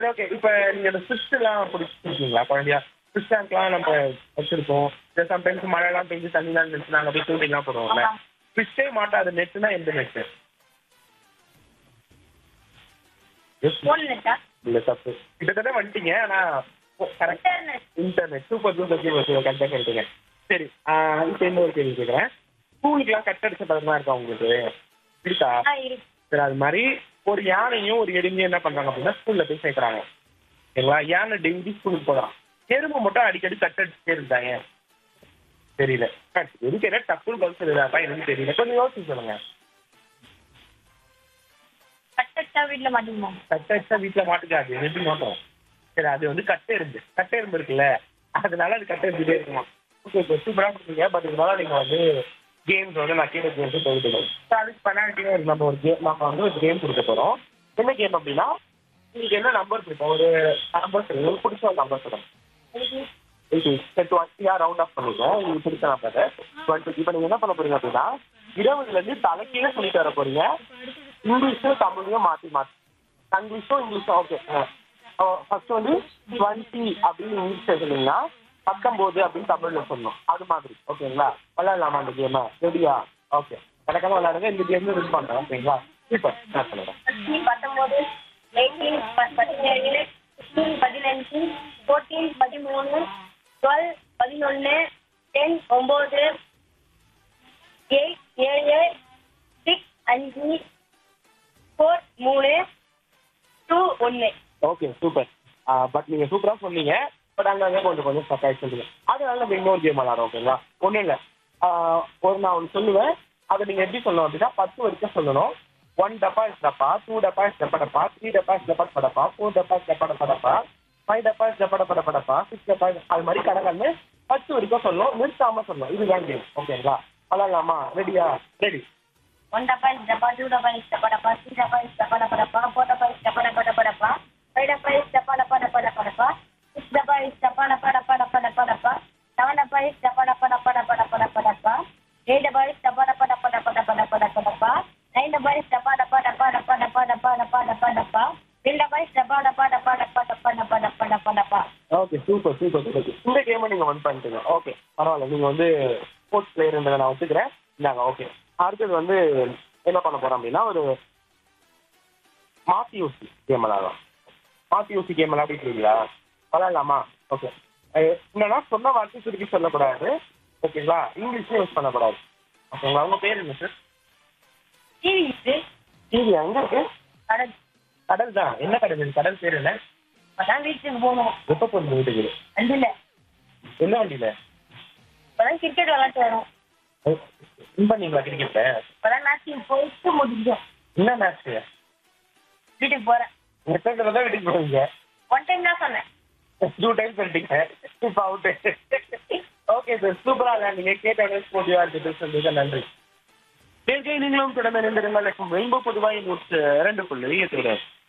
Okay இப்ப நீங்க இந்த ஃபிஷ் எல்லாம் பிடிச்சிருக்கீங்களா குழந்தையா ஃபிஷ் டேங்க்லாம் நம்ம வச்சிருக்கோம் இல்லை சம்டைம்ஸ் மழைலாம் பெஞ்சு தண்ணிலாம் இருந்துச்சு நாங்கள் போய் தூண்டிலாம் போடுவோம்ல ஆமா. ஃபிஷ்ஷே மாட்டாத நெட்டுனா எந்த நெட்டு ஃபோன் நெட்டா இல்ல தப்பு கிட்டத்தட்ட வந்துட்டீங்க ஆனா correct internet internet super super super super கரெக்டாக கேட்டீங்க சரி ஆஹ் இப்போ இன்னொரு கேள்வி கேட்குறேன் ஸ்கூலுக்குலாம் கட் அடிச்ச பழக்கமா இருக்கா உங்களுக்கு இருக்கா ஆ இருக்கு சரி அது மாதிரி ஒரு யானையும் ஒரு எறும்பையும் என்ன பண்றாங்க அப்படின்னா ஸ்கூல்ல போய் சேர்க்கறாங்க சரிங்களா யானை டெய்லி ஸ்கூலுக்கு போகிறான் எறும்பு மட்டும் அடிக்கடி கட் அடிச்சுட்டே இருந்தாங்க தெரியல கட் எதுக்கு என்ன டப்புன்னு பதில் சொல்லுதாப்பா எனக்கு தெரியல கொஞ்சம் யோசிச்சு சொல்லுங்க கட்டச்சா வீட்ல மாட்டீங்களா கட் அடிச்சா வீட்டுல மாட்டுக்காது எப்படி மாட்டோம் சரி அது வந்து கட்டை எறும்பு கட்டை எறும்பு இருக்குல்ல அதனால அது கட்டை எடுத்துட்டே இருக்குமா ஓகே இப்போ சூப்பராக கொடுத்தீங்க பட் இதனால நீங்க வந்து கேம்ஸ் வந்து நான் கீழே கேம்ஸ் போயிட்டு ஸோ அதுக்கு பெனால்ட்டியாக இருக்கு நம்ம ஒரு கேம் நம்ம வந்து ஒரு கேம் கொடுக்க போறோம் என்ன கேம் அப்படின்னா உங்களுக்கு என்ன நம்பர் பிடிக்கும் ஒரு நம்பர் சொல்லுங்க உங்களுக்கு பிடிச்ச ஒரு நம்பர் சொல்லுங்க டுவெண்ட்டியா ரவுண்ட் ஆஃப் பண்ணிக்கோங்க உங்களுக்கு பிடிச்ச நம்பர் டுவெண்ட்டி இப்போ நீங்க என்ன பண்ண போறீங்க அப்படின்னா இருபதுல இருந்து தலைக்கீழே சொல்லிட்டு வர போறீங்க இங்கிலீஷும் தமிழையும் மாத்தி மாத்தி இங்கிலீஷும் இங்கிலீஷும் ஓகே ஃபர்ஸ்ட் வந்து டுவெண்ட்டி அப்படின்னு இங்கிலீஷ் சொன்னீங்கன்னா பத்தொம்போது அப்படின்னு தமிழ்ல சொல்லணும் அது மாதிரி ஓகேங்களா விளையாடலாமா அந்த கேமை ரெடியா ஓகே கணக்கான விளையாடுங்க இந்த கேம் வின் பண்றேன் ஓகேங்களா சூப்பர் நான் சொல்லுறேன் சிக்ஸ்டீன் பத்தொம்போது எயிட்டீன் பதினேழு சிக்ஸ்டீன் பதினஞ்சு ஃபோர்டீன் பதிமூணு டுவெல் பதினொன்று டென் ஒம்பது எயிட் ஏழு சிக்ஸ் அஞ்சு ஃபோர் மூணு டூ ஒன்று ஓகே சூப்பர் பட் நீங்க சூப்பரா சொன்னீங்க பட் அங்கங்க கொஞ்சம் கொஞ்சம் சர்ப்ரைஸ் சொல்லுங்க அதனால நம்ம இன்னொரு கேம் விளாடுறோம் ஓகேங்களா ஒன்றும் இல்லை ஒரு நான் ஒன்று சொல்லுவேன் அதை நீங்க எப்படி சொல்லணும் அப்படின்னா பத்து வரைக்கும் சொல்லணும் ஒன் டப்பா இஸ் டப்பா டூ டப்பா இஸ் டப்பா டப்பா த்ரீ டப்பா இஸ் டப்பா டப்பா ஃபோர் டப்பா இஸ் டப்பா டப்பா டப்பா ஃபைவ் டப்பா இஸ் டப்பா டப்பா டப்பா டப்பா சிக்ஸ் டப்பா அது மாதிரி கணக்கான்னு பத்து வரைக்கும் சொல்லணும் நிறுத்தாம சொல்லணும் இதுதான் கேம் ஓகேங்களா விளாடலாமா ரெடியா ready One dappa is dappa, two dappa is dappa dappa, three dappa is dappa dappa dappa, four dappa is dappa dappa dappa dappa, five dappa is dappa dappa dappa dappa dappa, six dappa is dappa dappa dappa dappa dappa dappa, seven dappa is dappa dappa dappa dappa dappa dappa dappa, eight dappa is dappa dappa dappa dappa dappa dappa dappa dappa, nine dappa is dappa dappa dappa dappa dappa dappa dappa dappa dappa, ten dappa is dappa dappa dappa dappa dappa dappa dappa dappa dappa. Okay super super super இந்த கேமை நீங்க one பண்ணிட்டீங்க okay பரவாயில்ல நீங்க வந்து sports பிளேயர்ன்றதை நான் ஒத்துக்கிறேன் இந்தாங்க ஓகே அடுத்தது வந்து என்ன பண்ண போறோம் அப்படின்னா ஒரு மாத்தி யூசி கேம் விளாடலாம் மாத்தி யூசி கேம் விளாடிக்கிறீங்களா விளாடலாமா ஓகே என்னன்னா சொன்ன வார்த்தை திருப்பி சொல்லக்கூடாது ஓகேங்களா இங்கிலீஷ்ல யூஸ் பண்ணக்கூடாது ஓகேங்களா உங்க பேர் என்ன சார் TV இருக்கு, டிவி எங்க இருக்கு கடல், கடல் தான் என்ன கடல் இது? கடல் பேர் என்ன இப்பதான் வீட்டுக்கு போகணும் எப்போ போகுது வீட்டுக்கு வண்டியில என்ன வண்டியில இப்பதான் கிரிக்கெட் விளையாட்டு வரும் வின் பண்ணீங்களா கிரிக்கெட்டை இப்பதான் மேட்சிங் போயிட்டு முடிஞ்சோம் என்ன மேட்ச் வீட்டுக்கு போறேன் எத்தனை தடவை தான் வீட்டுக்கு போவீங்க ஒன் டைம் தான் சொன்னேன் டூ டைம்ஸ் சொல்லிட்டீங்க இப்போ அவுட் ஓகே சார் சூப்பரா விளையாண்டீங்க கேட்ட ஸ்போர்ட்டிவா இருக்குது சொல்லுங்க நன்றி கேள்வி நீங்களும் தொடர்ந்து இணைந்திருங்கள் ரெயின்போ பொதுவாக நூற்று இரண்டு புள்ளி எட்டு